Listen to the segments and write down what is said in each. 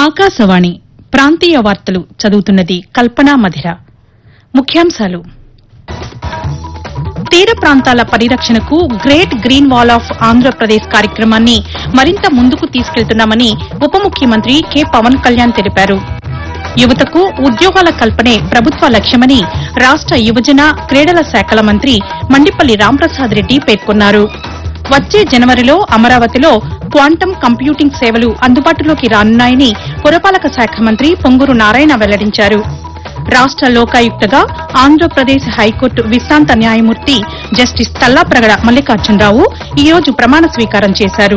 ఆకాశవాణి ప్రాంతీయ వార్తలు చదువుతున్నది కల్పనా మధిర ముఖ్యాంశాలు తీర ప్రాంతాల పరిరక్షణకు Great Green Wall of Andhra Pradesh కార్యక్రమాన్ని మరింత ముందుకు తీసుకెళ్తున్నామని ఉప ముఖ్యమంత్రి కె పవన్ కళ్యాణ్ తెలిపారు యువతకు ఉద్యోగాల కల్పనే ప్రభుత్వ లక్ష్యమని రాష్ట యువజన క్రీడల శాఖల మంత్రి మండిపల్లి రాంప్రసాద్ రెడ్డి పేర్కొన్నారు వచ్చే జనవరిలో అమరావతిలో క్వాంటమ్ కంప్యూటింగ్ సేవలు అందుబాటులోకి రానున్నాయని పురపాలక శాఖ మంత్రి పొంగూరు నారాయణ వెల్లడించారు రాష్ట లోకాయుక్తగా ఆంధ్రప్రదేశ్ హైకోర్టు విశ్రాంత న్యాయమూర్తి జస్టిస్ తల్లాప్రగడ మల్లికార్జునరావు ఈ రోజు ప్రమాణ స్వీకారం చేశారు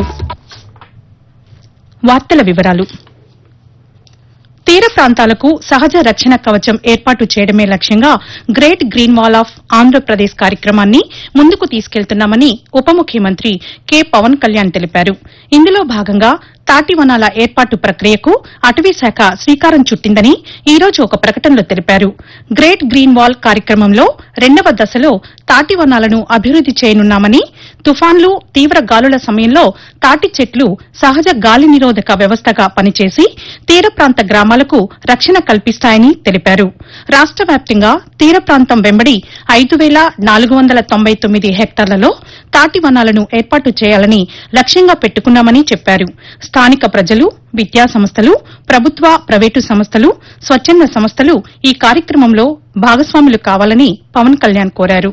వార్తల వివరాలు తీర ప్రాంతాలకు సహజ రక్షణ కవచం ఏర్పాటు చేయడమే లక్ష్యంగా Great Green Wall of Andhra Pradesh కార్యక్రమాన్ని ముందుకు తీసుకెళ్తున్నామని ఉప ముఖ్యమంత్రి కె పవన్ కళ్యాణ్ తెలిపారు ఇందులో భాగంగా తాటివనాల ఏర్పాటు ప్రక్రియకు అటవీ శాఖ శ్రీకారం చుట్టిందని ఈ రోజు ఒక ప్రకటనలో తెలిపారు గ్రేట్ గ్రీన్ వాల్ కార్యక్రమంలో రెండవ దశలో తాటివనాలను అభివృద్ది చేయనున్నామని తుఫాన్లు తీవ్ర గాలుల సమయంలో తాటి చెట్లు సహజ గాలి నిరోధక వ్యవస్థగా పనిచేసి తీర ప్రాంత గ్రామాలకు రక్షణ కల్పిస్తాయని తెలిపారు రాష్ట వ్యాప్తంగా తీర ప్రాంతం వెంబడి ఐదు వేల నాలుగు వందల తొంభై తొమ్మిది హెక్టార్లలో తాటి వనాలను ఏర్పాటు చేయాలని లక్ష్యంగా పెట్టుకున్నామని చెప్పారు స్థానిక ప్రజలు విద్యా సంస్థలు ప్రభుత్వ ప్రైవేటు సంస్థలు స్వచ్ఛంద సంస్థలు ఈ కార్యక్రమంలో భాగస్వాములు కావాలని పవన్ కళ్యాణ్ కోరారు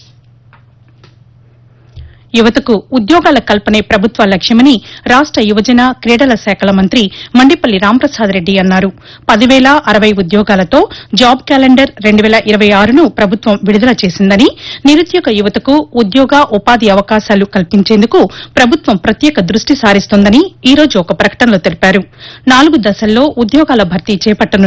యువతకు ఉద్యోగాల కల్పనే ప్రభుత్వ లక్ష్యమని రాష్ట యువజన క్రీడల శాఖల మంత్రి మండిపల్లి రాంప్రసాద్ రెడ్డి అన్నారు పదివేల అరవై ఉద్యోగాలతో జాబ్ క్యాలెండర్ రెండు వేల ఇరవై ఆరును ప్రభుత్వం విడుదల చేసిందని నిరుద్యోగ యువతకు ఉద్యోగ ఉపాధి అవకాశాలు కల్పించేందుకు ప్రభుత్వం ప్రత్యేక దృష్టి సారిస్తోందని ఈ రోజు ఒక ప్రకటనలో తెలిపారు నాలుగు దశల్లో ఉద్యోగాల భర్తీ చేపట్టనున్నారు